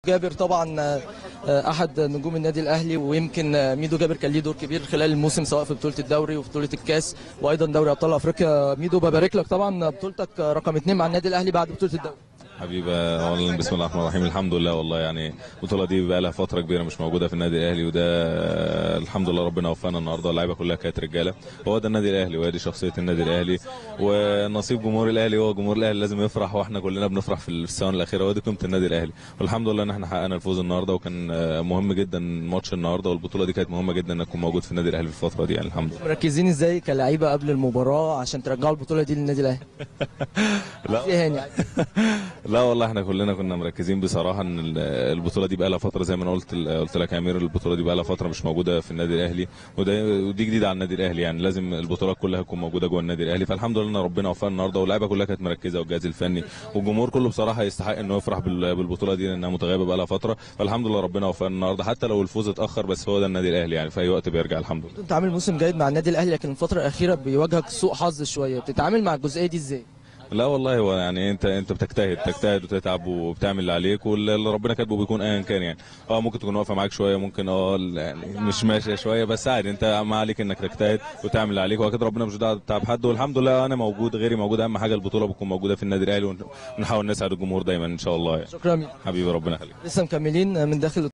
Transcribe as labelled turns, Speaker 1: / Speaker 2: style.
Speaker 1: جابر طبعا آه، احد نجوم النادي الاهلي ويمكن آه، ميدو جابر كان ليه دور كبير خلال الموسم سواء في بطوله الدوري وفي بطوله الكاس وايضا دوري ابطال افريقيا ميدو ببارك لك طبعا بطولتك آه، رقم اثنين مع النادي الاهلي بعد بطوله الدوري
Speaker 2: حبيبي اولا بسم الله الرحمن الرحيم الحمد لله والله يعني البطوله دي بقى لها فتره كبيره مش موجوده في النادي الاهلي وده آه، الحمد لله ربنا وفقنا النهارده اللعيبه كلها كانت رجاله هو ده النادي الاهلي وهي دي شخصيه النادي الاهلي ونصيب جمهور الاهلي هو جمهور الاهلي لازم يفرح واحنا كلنا بنفرح في الثواني الاخيره ودي قيمه النادي الاهلي والحمد لله ان احنا حققنا الفوز النهارده وكان آه، مهم جدا ماتش النهارده والبطوله دي كانت مهمه جدا انك تكون موجود في النادي الاهلي في الفتره دي يعني الحمد لله
Speaker 1: مركزين ازاي كلاعيبه قبل المباراه عشان ترجعوا البطوله دي للنادي الاهلي
Speaker 2: لا
Speaker 1: في هاني
Speaker 2: لا والله احنا كلنا كنا مركزين بصراحه ان ال- البطوله دي بقى لها فتره زي ما انا قلت قلت لك يا امير البطوله دي بقى لها فتره مش موجوده في النادي الاهلي وده ودي جديده على النادي الاهلي يعني لازم البطولات كلها تكون موجوده جوه النادي الاهلي فالحمد لله ان ربنا وفقنا النهارده واللعيبه كلها كانت مركزه والجهاز الفني والجمهور كله بصراحه يستحق انه يفرح بال- بالبطوله دي لانها متغيبه بقى لها فتره فالحمد لله ربنا وفقنا النهارده حتى لو الفوز اتاخر بس هو ده النادي الاهلي يعني في اي وقت بيرجع الحمد لله
Speaker 1: انت عامل موسم جيد مع النادي الاهلي لكن الفتره الاخيره بيواجهك سوء حظ شويه بتتعامل مع الجزئيه دي ازاي
Speaker 2: لا والله هو يعني انت انت بتجتهد تجتهد وتتعب وبتعمل اللي عليك واللي ربنا كاتبه بيكون ايا كان يعني اه ممكن تكون واقفه معاك شويه ممكن اه يعني مش ماشيه شويه بس عادي انت ما عليك انك تجتهد وتعمل اللي عليك واكيد ربنا مش دعوه بتعب حد والحمد لله انا موجود غيري موجود اهم حاجه البطوله بتكون موجوده في النادي الاهلي ونحاول نسعد الجمهور دايما ان شاء الله يعني
Speaker 1: شكرا ميدو.
Speaker 2: حبيبي ربنا يخليك
Speaker 1: لسه مكملين من داخل